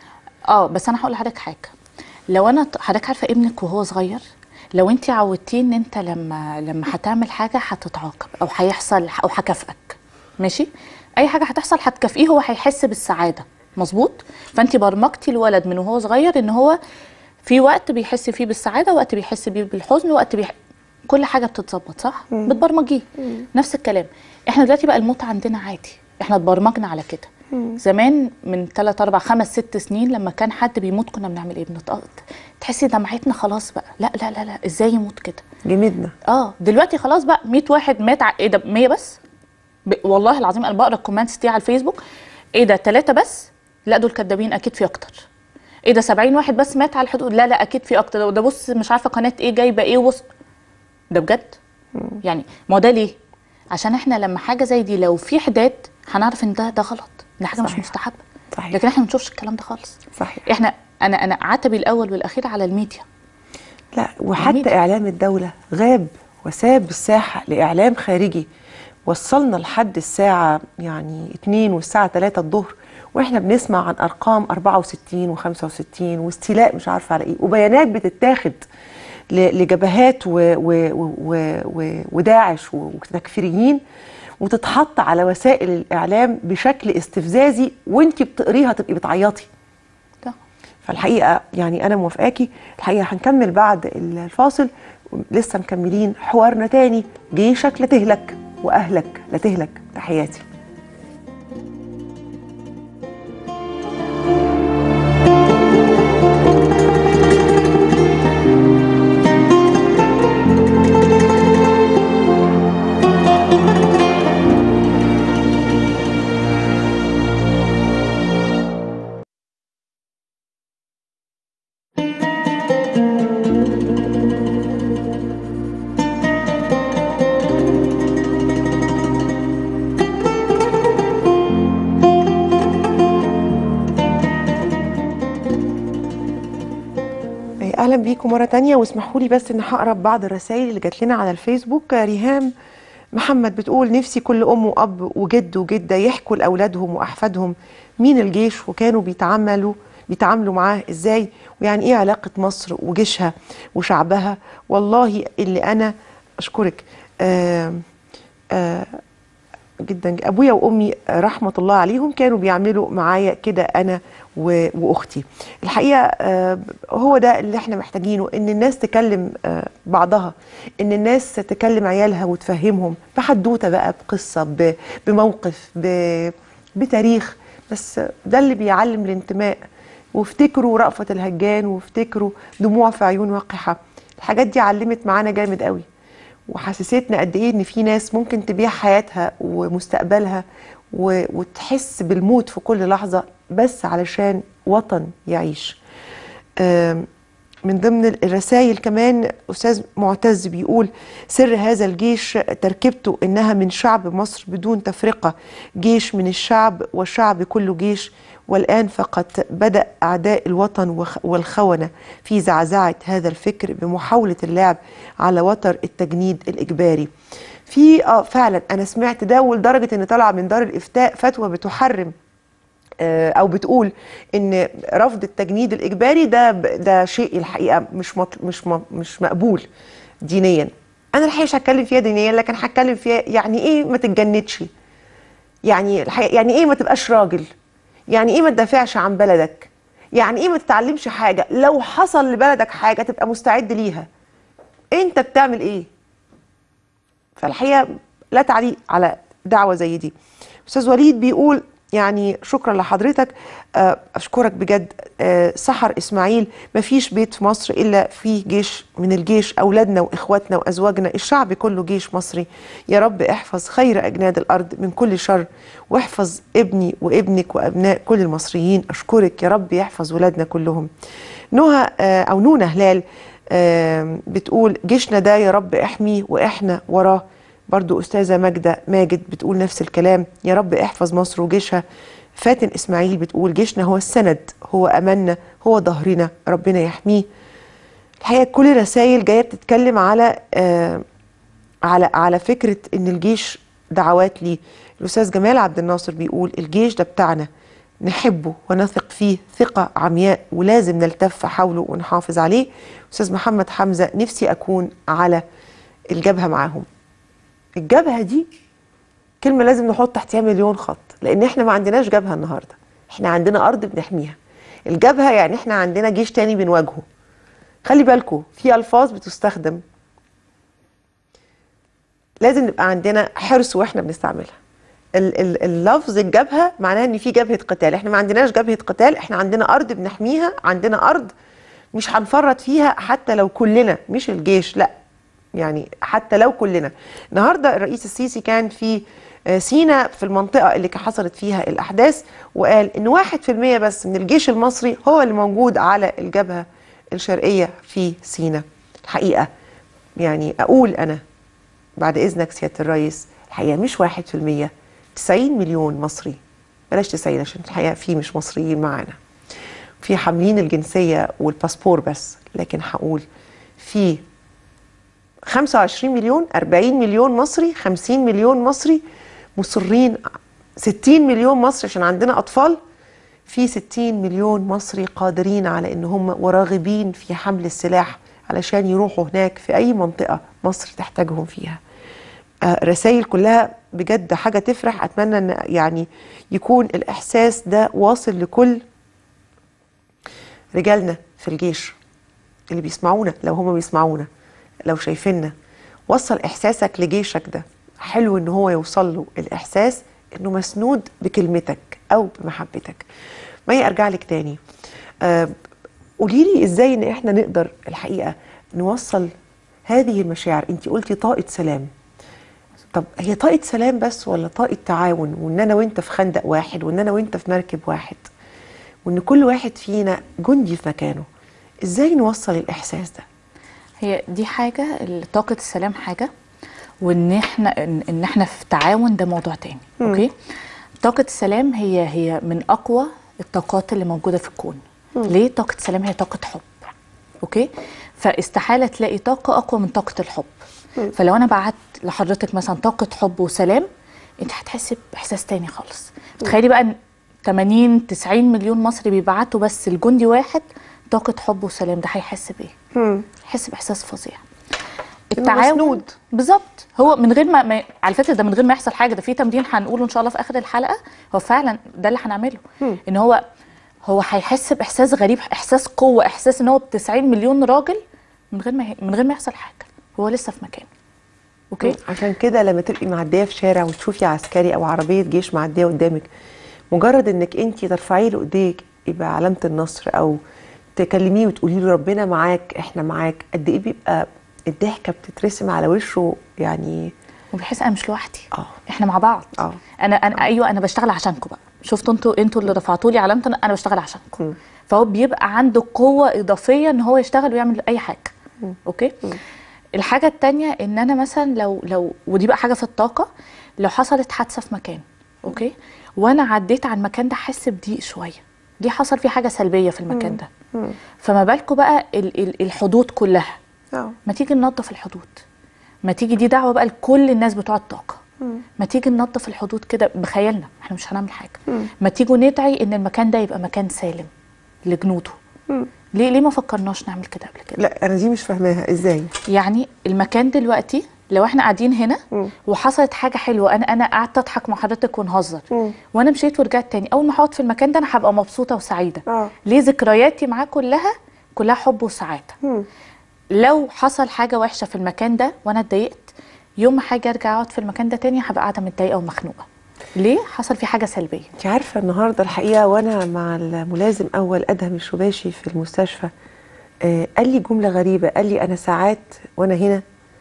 اه بس انا هقول لحضرتك حاجه لو انا حضرتك عارفه ابنك وهو صغير لو انت عودتيه ان انت لما لما هتعمل حاجه هتتعاقب او هيحصل او هكافئك ماشي اي حاجه هتحصل هتكافئيه هو هيحس بالسعاده مظبوط فانت برمجتي الولد من وهو صغير ان هو في وقت بيحس فيه بالسعاده وقت بيحس بيه بالحزن وقت بيح... كل حاجه بتتظبط صح بتبرمجيه نفس الكلام احنا دلوقتي بقى الموت عندنا عادي احنا اتبرمجنا على كده زمان من 3 4 5 6 سنين لما كان حد بيموت كنا بنعمل ايه بنتقط تحسي دمعتنا خلاص بقى لا لا لا لا ازاي يموت كده جمدنا اه دلوقتي خلاص بقى 100 واحد مات ع... ايه ده 100 بس ب... والله العظيم انا بقرا الكومنتس دي على الفيسبوك ايه ده ثلاثة بس لا دول كدابين اكيد في اكتر ايه ده 70 واحد بس مات على الحدود لا لا اكيد في اكتر ده بص مش عارفه قناه ايه جايبه ايه وبص ده بجد يعني ما هو ده ليه عشان احنا لما حاجه زي دي لو في حداد هنعرف ان ده ده غلط ان حاجه مش صحيح. مستحبه صحيح. لكن احنا ما بنشوفش الكلام ده خالص صحيح احنا انا انا عتبي الاول والاخير على الميديا لا وحتى جميل. إعلام الدولة غاب وساب الساحة لإعلام خارجي وصلنا لحد الساعة يعني 2 والساعة 3 الظهر واحنا بنسمع عن ارقام 64 و65 واستيلاء مش عارفه على ايه وبيانات بتتاخد ل- لجبهات و و و و وداعش وتكفيريين وتتحط على وسائل الاعلام بشكل استفزازي وانت بتقريها تبقي بتعيطي ده. فالحقيقه يعني انا موافقاكي الحقيقه هنكمل بعد الفاصل لسه مكملين حوارنا تاني جيشك لا تهلك واهلك لا تهلك تحياتي اهلا بيكم مره تانية واسمحوا لي بس ان هقرا بعض الرسائل اللي جات لنا على الفيسبوك ريهام محمد بتقول نفسي كل ام واب وجد وجده يحكوا لاولادهم واحفادهم مين الجيش وكانوا بيتعاملوا بيتعاملوا معاه ازاي ويعني ايه علاقه مصر وجيشها وشعبها والله اللي انا اشكرك آه آه جدا ابويا وامي رحمه الله عليهم كانوا بيعملوا معايا كده انا و- واختي الحقيقه آه، هو ده اللي احنا محتاجينه ان الناس تكلم آه، بعضها ان الناس تكلم عيالها وتفهمهم بحدوته بقى بقصه ب- بموقف ب- بتاريخ بس ده اللي بيعلم الانتماء وافتكروا رأفت الهجان وافتكروا دموع في عيون وقحة الحاجات دي علمت معانا جامد قوي وحسستنا قد ايه ان في ناس ممكن تبيع حياتها ومستقبلها و... وتحس بالموت في كل لحظة بس علشان وطن يعيش آم، من ضمن الرسائل كمان أستاذ معتز بيقول سر هذا الجيش تركيبته إنها من شعب مصر بدون تفرقة جيش من الشعب والشعب كله جيش والآن فقط بدأ أعداء الوطن وخ- والخونة في زعزعة هذا الفكر بمحاولة اللعب على وتر التجنيد الإجباري في اه فعلا انا سمعت ده ولدرجه ان طلع من دار الافتاء فتوى بتحرم آه، او بتقول ان رفض التجنيد الاجباري ده ده شيء الحقيقه مش مط... مش م... مش مقبول دينيا انا الحقيقه مش هتكلم فيها دينيا لكن هتكلم فيها يعني ايه ما تتجندش يعني الحقيقة يعني ايه ما تبقاش راجل يعني ايه ما تدافعش عن بلدك يعني ايه ما تتعلمش حاجه لو حصل لبلدك حاجه تبقى مستعد ليها انت بتعمل ايه فالحقيقه لا تعليق على دعوه زي دي استاذ وليد بيقول يعني شكرا لحضرتك آه، اشكرك بجد آه، سحر اسماعيل مفيش بيت في مصر الا فيه جيش من الجيش اولادنا واخواتنا وازواجنا الشعب كله جيش مصري يا رب احفظ خير اجناد الارض من كل شر واحفظ ابني وابنك وابناء كل المصريين اشكرك يا رب يحفظ ولادنا كلهم نهى آه، او نونا هلال آه، بتقول جيشنا ده يا رب احميه واحنا وراه برضو أستاذة ماجدة ماجد بتقول نفس الكلام يا رب احفظ مصر وجيشها فاتن إسماعيل بتقول جيشنا هو السند هو أملنا هو ظهرنا ربنا يحميه الحقيقة كل الرسائل جاية بتتكلم على آه على على فكرة إن الجيش دعوات ليه الأستاذ جمال عبد الناصر بيقول الجيش ده بتاعنا نحبه ونثق فيه ثقة عمياء ولازم نلتف حوله ونحافظ عليه أستاذ محمد حمزة نفسي أكون على الجبهة معاهم الجبهه دي كلمه لازم نحط تحتها مليون خط لان احنا ما عندناش جبهه النهارده احنا عندنا ارض بنحميها الجبهه يعني احنا عندنا جيش تاني بنواجهه خلي بالكم في الفاظ بتستخدم لازم نبقى عندنا حرص واحنا بنستعملها ال- ال- اللفظ الجبهه معناه ان في جبهه قتال احنا ما عندناش جبهه قتال احنا عندنا ارض بنحميها عندنا ارض مش هنفرط فيها حتى لو كلنا مش الجيش لا يعني حتى لو كلنا النهارده الرئيس السيسي كان في آه، سينا في المنطقة اللي كان حصلت فيها الأحداث وقال إن واحد في المية بس من الجيش المصري هو اللي موجود على الجبهة الشرقية في سينا الحقيقة يعني أقول أنا بعد إذنك سيادة الرئيس الحقيقة مش واحد في المية تسعين مليون مصري بلاش تسعين عشان الحقيقة في مش مصريين معانا في حاملين الجنسية والباسبور بس لكن هقول في 25 مليون 40 مليون مصري 50 مليون مصري مصرين 60 مليون مصري عشان عندنا أطفال في 60 مليون مصري قادرين على ان هم وراغبين في حمل السلاح علشان يروحوا هناك في اي منطقة مصر تحتاجهم فيها آه، رسائل كلها بجد حاجة تفرح اتمنى ان يعني يكون الاحساس ده واصل لكل رجالنا في الجيش اللي بيسمعونا لو هم بيسمعونا لو شايفيننا وصل احساسك لجيشك ده حلو ان هو يوصل له الاحساس انه مسنود بكلمتك او بمحبتك ما ارجع لك تاني آه قولي لي ازاي ان احنا نقدر الحقيقه نوصل هذه المشاعر انت قلتي طاقه سلام طب هي طاقه سلام بس ولا طاقه تعاون وان انا وانت في خندق واحد وان انا وانت في مركب واحد وان كل واحد فينا جندي في مكانه ازاي نوصل الاحساس ده هي دي حاجه ال- طاقه السلام حاجه وان احنا ان إن احنا في تعاون ده موضوع تاني اوكي طاقه السلام هي هي من اقوى الطاقات اللي موجوده في الكون ليه طاقه السلام هي طاقه حب اوكي فاستحاله تلاقي طاقه اقوى من طاقه الحب فلو انا بعت لحضرتك مثلا طاقه حب وسلام انت هتحسي باحساس تاني خالص تخيلي بقى ان 80 90 مليون مصري بيبعتوا بس الجندي واحد طاقه حب وسلام ده هيحس بايه هيحس باحساس فظيع مسنود. بالظبط هو من غير ما, ما على فكره ده من غير ما يحصل حاجه ده في تمرين هنقوله ان شاء الله في اخر الحلقه هو فعلا ده اللي هنعمله ان هو هو هيحس باحساس غريب احساس قوه احساس ان هو ب 90 مليون راجل من غير ما من غير ما يحصل حاجه هو لسه في مكانه اوكي عشان كده لما تبقي معديه في شارع وتشوفي عسكري او عربيه جيش معديه قدامك مجرد انك انت ترفعي له ايديك يبقى علامه النصر او تكلميه وتقولي له ربنا معاك احنا معاك قد ايه بيبقى الضحكه بتترسم على وشه يعني وبحس انا مش لوحدي اه. احنا مع بعض اه. انا انا ايوه انا بشتغل عشانكم بقى شفتوا انتوا انتوا اللي رفعتوا لي علامه انا بشتغل عشانكم فهو بيبقى عنده قوه اضافيه ان هو يشتغل ويعمل اي حاجه اوكي الحاجه التانية ان انا مثلا لو لو ودي بقى حاجه في الطاقه لو حصلت حادثه في مكان اوكي وانا عديت على المكان ده احس بضيق شويه دي حصل فيه حاجه سلبيه في المكان ده فما بالكم بقى ال- ال- الحدود كلها اه ما تيجي ننظف الحدود ما تيجي دي دعوه بقى لكل الناس بتوع الطاقه ما تيجي ننظف الحدود كده بخيالنا احنا مش هنعمل حاجه ما تيجوا ندعي ان المكان ده يبقى مكان سالم لجنوده ليه ليه ما فكرناش نعمل كده قبل كده لا انا دي مش فاهماها ازاي يعني المكان دلوقتي لو احنا قاعدين هنا وحصلت حاجه حلوه انا انا قعدت اضحك مع حضرتك ونهزر وانا مشيت ورجعت تاني اول ما هقعد في المكان ده انا هبقى مبسوطه وسعيده اه. ليه ذكرياتي معاه كلها كلها حب وسعاده لو حصل حاجه وحشه في المكان ده وانا اتضايقت يوم ما هاجي ارجع اقعد في المكان ده تاني هبقى قاعده متضايقه ومخنوقه ليه حصل في حاجه سلبيه انت عارفه النهارده الحقيقه وانا مع الملازم اول ادهم الشباشي في المستشفى آه قال لي جمله غريبه قال لي انا ساعات وانا هنا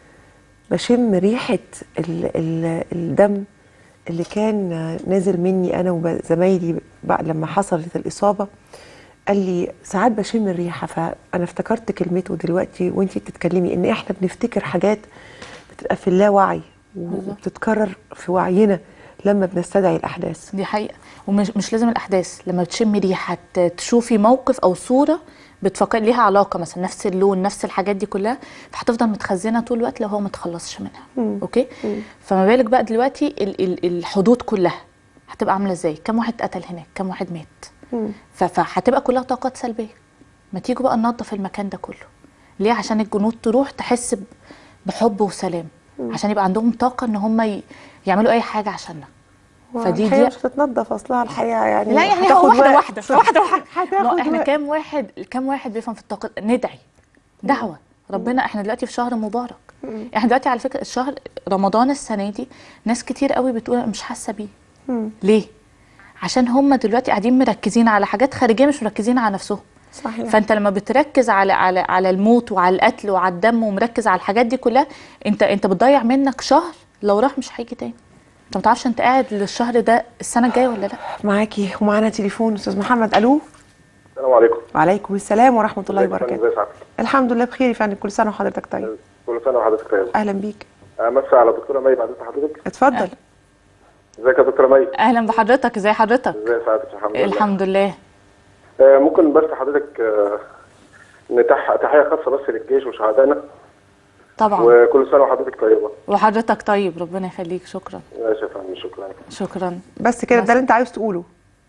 بشم ريحه ال ال الدم اللي كان آه، نازل مني انا وزمايلي بعد لما حصلت الاصابه قال لي ساعات بشم الريحه فانا افتكرت كلمته دلوقتي وانتي بتتكلمي ان احنا بنفتكر حاجات بتبقى في اللاوعي وبتتكرر في وعينا لما بنستدعي الاحداث دي حقيقه ومش مش لازم الاحداث لما بتشمي ريحه ت- تشوفي موقف او صوره بتفكر ليها علاقه مثلا نفس اللون نفس الحاجات دي كلها فهتفضل متخزنه طول الوقت لو هو ما تخلصش منها اوكي فما بالك بقى دلوقتي ال ال الحدود كلها هتبقى عامله ازاي كم واحد قتل هناك كم واحد مات ف- فهتبقى كلها طاقات سلبيه ما تيجوا بقى ننظف المكان ده كله ليه عشان الجنود تروح تحس ب- بحب وسلام عشان يبقى عندهم طاقه ان هم ي- يعملوا اي حاجه عشاننا فدي الحقيقة دي مش هتتنضف اصلها الحقيقه يعني لا يعني هتاخد هو واحده وقت. واحده واحده واحده هتاخد ما احنا وقت. كام واحد كام واحد بيفهم في الطاقه ندعي دعوه ربنا احنا دلوقتي في شهر مبارك احنا دلوقتي على فكره الشهر رمضان السنه دي ناس كتير قوي بتقول أنا مش حاسه بيه ليه عشان هم دلوقتي قاعدين مركزين على حاجات خارجيه مش مركزين على نفسهم صحيح فانت لما بتركز على على على الموت وعلى القتل وعلى الدم ومركز على الحاجات دي كلها انت انت بتضيع منك شهر لو راح مش هيجي تاني انت ما تعرفش انت قاعد للشهر ده السنه الجايه ولا لا معاكي ومعانا تليفون استاذ محمد الو السلام عليكم وعليكم السلام ورحمه الله ازيك يا فندم؟ وبركاته ازي سعادتك الحمد لله بخير يا فندم كل سنه وحضرتك طيب كل سنه وحضرتك طيب اهلا بيك امسي على دكتوره مي بعد إذن حضرتك اتفضل ازيك يا دكتوره مي اهلا بحضرتك ازي حضرتك ازي سعادتك الحمد لله الحمد لله آه ممكن بس حضرتك آه نتح تحيه خاصه بس للجيش وشهدائنا طبعا وكل سنه وحضرتك طيبه وحضرتك طيب ربنا يخليك شكرا ماشي يا فندم شكرا شكرا بس كده بس. ده اللي انت عايز تقوله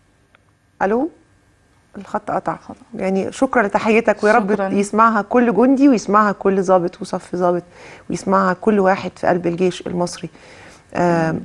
الو الخط قطع يعني شكرا لتحيتك ويا رب شكراً. يسمعها كل جندي ويسمعها كل ضابط وصف ضابط ويسمعها كل واحد في قلب الجيش المصري آم،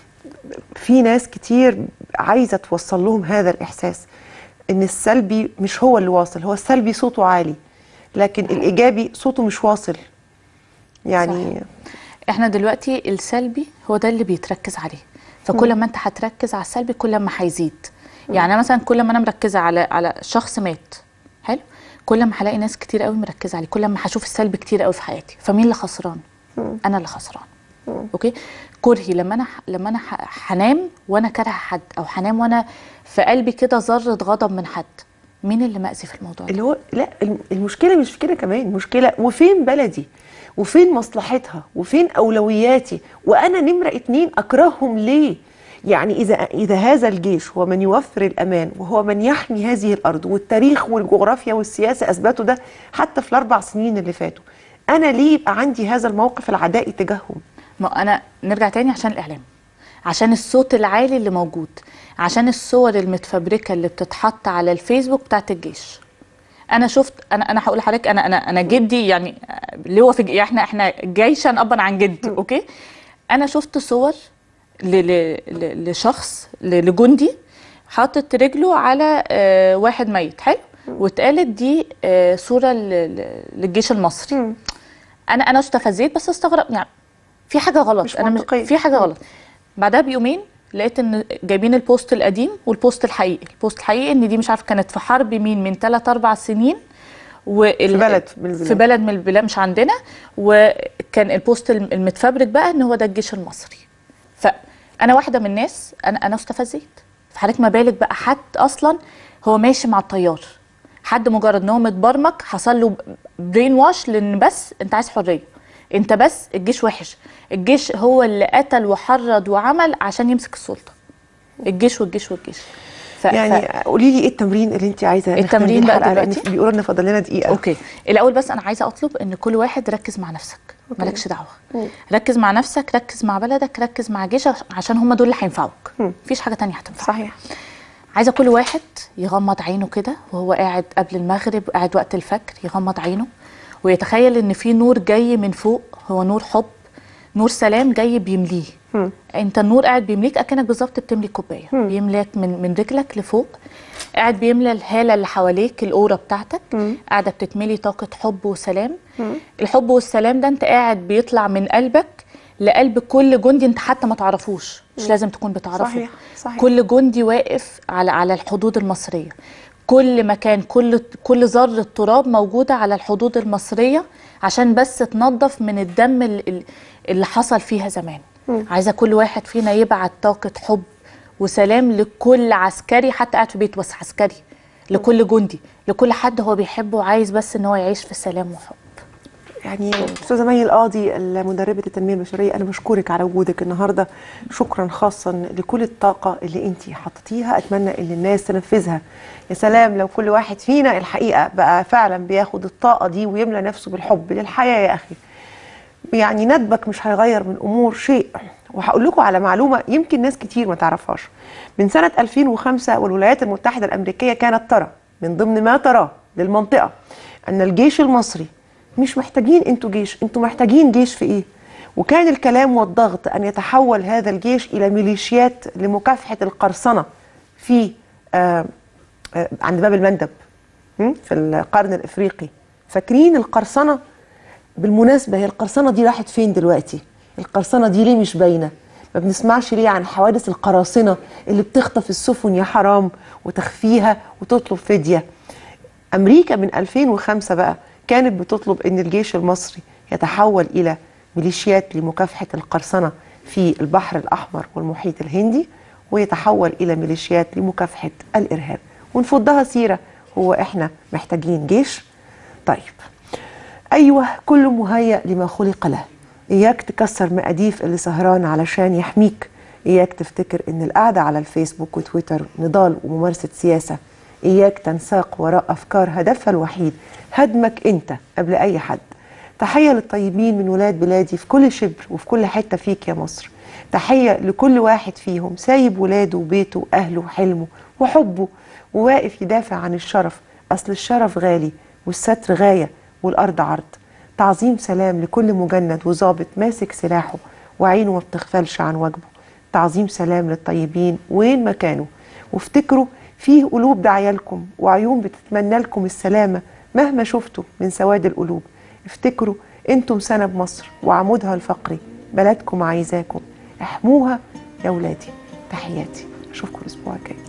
في ناس كتير عايزه توصل لهم هذا الاحساس ان السلبي مش هو اللي واصل هو السلبي صوته عالي لكن الايجابي صوته مش واصل يعني صح. احنا دلوقتي السلبي هو ده اللي بيتركز عليه فكل ما انت هتركز على السلبي كل ما هيزيد يعني أنا مثلا كل ما انا مركزه على على شخص مات حلو كل ما هلاقي ناس كتير قوي مركزه عليه كل ما هشوف السلبي كتير قوي في حياتي فمين اللي خسران انا اللي خسران اوكي كرهي لما انا لما انا ه- هنام وانا كاره حد او هنام وانا في قلبي كده ذره غضب من حد مين اللي مأذي في الموضوع ده اللي هو لا الم- المشكله مش في كده كمان المشكله وفين بلدي وفين مصلحتها وفين اولوياتي وانا نمره اتنين اكرههم ليه يعني اذا اذا هذا الجيش هو من يوفر الامان وهو من يحمي هذه الارض والتاريخ والجغرافيا والسياسه اثبتوا ده حتى في الاربع سنين اللي فاتوا انا ليه يبقى عندي هذا الموقف العدائي تجاههم ما انا نرجع تاني عشان الاعلام عشان الصوت العالي اللي موجود عشان الصور المتفبركه اللي بتتحط على الفيسبوك بتاعت الجيش انا شفت انا انا هقول لحضرتك انا انا انا جدي يعني اللي هو في يعني احنا احنا جيشا ابا عن جد اوكي انا شفت صور ل ل ل لشخص ل- لجندي حاطط رجله على آه، واحد ميت حلو واتقالت دي آه، صوره ل- ل- للجيش المصري انا انا استفزيت بس استغرب يعني في حاجه غلط مش انا منطقية. في حاجه غلط بعدها بيومين لقيت ان جايبين البوست القديم والبوست الحقيقي البوست الحقيقي ان دي مش عارفه كانت في حرب مين من 3 4 سنين وال... في بلد من البلاد. في بلد من البلاد مش عندنا وكان البوست الم- المتفبرك بقى ان هو ده الجيش المصري فانا واحده من الناس انا انا استفزيت فحضرتك ما بالك بقى حد اصلا هو ماشي مع التيار حد مجرد ان هو متبرمج حصل له برين واش لان بس انت عايز حريه انت بس الجيش وحش الجيش هو اللي قتل وحرض وعمل عشان يمسك السلطه الجيش والجيش والجيش ف... يعني ف... قولي لي ايه التمرين اللي انت عايزه نختم التمرين بيه بقى الحلقة، لان دلوقتي؟ بيقولوا لنا فاضل لنا دقيقه اوكي الاول بس انا عايزه اطلب ان كل واحد ركز مع نفسك مالكش دعوه ركز مع نفسك ركز مع بلدك ركز مع جيشك عشان هم دول اللي هينفعوك مفيش حاجه تانية هتنفعك صحيح عايزه كل واحد يغمض عينه كده وهو قاعد قبل المغرب قاعد وقت الفجر يغمض عينه ويتخيل ان في نور جاي من فوق هو نور حب نور سلام جاي بيمليه انت النور قاعد بيمليك اكنك بالظبط بتملي كوبايه بيملاك من من رجلك لفوق قاعد بيملى الهاله اللي حواليك الاوره بتاعتك قاعده بتتملي طاقه حب وسلام الحب والسلام ده انت قاعد بيطلع من قلبك لقلب كل جندي انت حتى ما تعرفوش مش لازم تكون بتعرفه صحيح، صحيح. كل جندي واقف على على الحدود المصريه كل مكان كل كل ذره تراب موجوده على الحدود المصريه عشان بس تنظف من الدم ال- ال- اللي حصل فيها زمان عايزه كل واحد فينا يبعت طاقه حب وسلام لكل عسكري حتى قاعد في بيته بس عسكري لكل جندي لكل حد هو بيحبه وعايز بس ان هو يعيش في سلام وحب يعني استاذه مي القاضي مدربه التنميه البشريه انا بشكرك على وجودك النهارده شكرا خاصا لكل الطاقه اللي انت حطيتيها اتمنى ان الناس تنفذها يا سلام لو كل واحد فينا الحقيقه بقى فعلا بياخد الطاقه دي ويملى نفسه بالحب للحياه يا اخي يعني ندبك مش هيغير من امور شيء وهقول لكم على معلومه يمكن ناس كتير ما تعرفهاش من سنه 2005 والولايات المتحده الامريكيه كانت ترى من ضمن ما تراه للمنطقه ان الجيش المصري مش محتاجين انتوا جيش انتوا محتاجين جيش في ايه وكان الكلام والضغط ان يتحول هذا الجيش الى ميليشيات لمكافحه القرصنه في آه آه عند باب المندب م? في القرن الافريقي فاكرين القرصنه بالمناسبة هي القرصنة دي راحت فين دلوقتي؟ القرصنة دي ليه مش باينة؟ ما بنسمعش ليه عن حوادث القراصنة اللي بتخطف السفن يا حرام وتخفيها وتطلب فدية أمريكا من 2005 بقى كانت بتطلب أن الجيش المصري يتحول إلى ميليشيات لمكافحة القرصنة في البحر الأحمر والمحيط الهندي ويتحول إلى ميليشيات لمكافحة الإرهاب ونفضها سيرة هو إحنا محتاجين جيش طيب أيوة كل مهيأ لما خلق له إياك تكسر مقاديف اللي سهران علشان يحميك إياك تفتكر إن القعدة على الفيسبوك وتويتر نضال وممارسة سياسة إياك تنساق وراء أفكار هدفها الوحيد هدمك أنت قبل أي حد تحية للطيبين من ولاد بلادي في كل شبر وفي كل حتة فيك يا مصر تحية لكل واحد فيهم سايب ولاده وبيته وأهله وحلمه وحبه وواقف يدافع عن الشرف أصل الشرف غالي والستر غاية والأرض عرض تعظيم سلام لكل مجند وظابط ماسك سلاحه وعينه ما بتغفلش عن واجبه تعظيم سلام للطيبين وين ما كانوا وافتكروا فيه قلوب دعيالكم وعيون بتتمنى لكم السلامة مهما شفتوا من سواد القلوب افتكروا انتم سند مصر وعمودها الفقري بلدكم عايزاكم احموها يا ولادي تحياتي اشوفكم الاسبوع الجاي